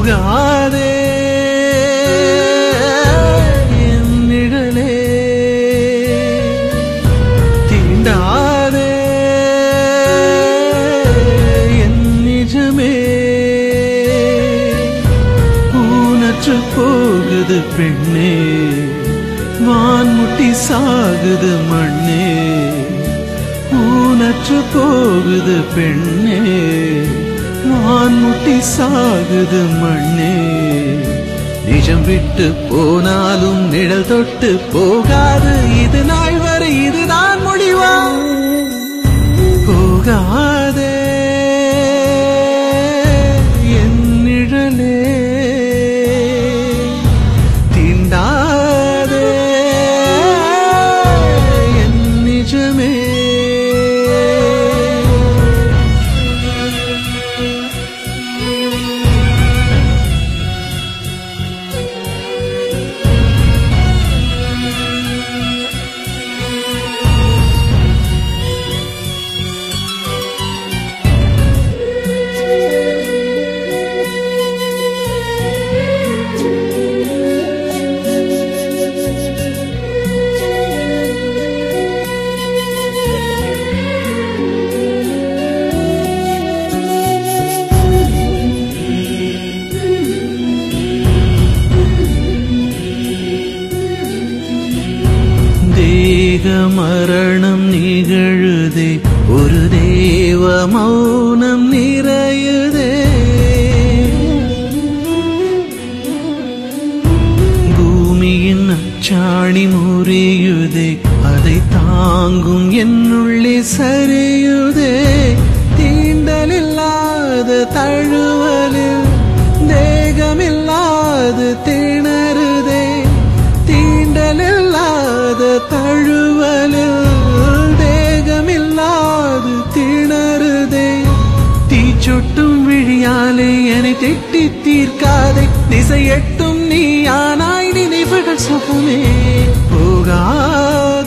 போகாதே என் நிழலே தீண்டாதே என் நிஜமே ஊனற்று போகுது பெண்ணே வான்முட்டி சாகுது மண்ணே ஊனற்று போகுது பெண்ணே வான்முட்டி சாகுது மண்ணே நிஜம் விட்டு போனாலும் நிழல் தொட்டு போகாது இது நாள் வரை இதுதான் முடிவா போகாதே என் நிழலே தீண்டாதே என் நிஜமே தேக மரணம் நிகழுதே ஒரு தேவ மௌனம் நிறையுதே பூமியின் அச்சாணி முறியுதே அதை தாங்கும் என்னுள்ளே சரியுதே தீண்டலில்லாத தழுவலில் தேகமில்லாது திணறுதே தீண்டலில்லாத தழுவலில் தேகமில்லாது திணறுதே தீச்சொட்டும் விழியாலே என்னை திட்டி தீர்க்காதே திசையட்டும் நீ ஆனாய் நினைவுகள் சுகமே போகாதே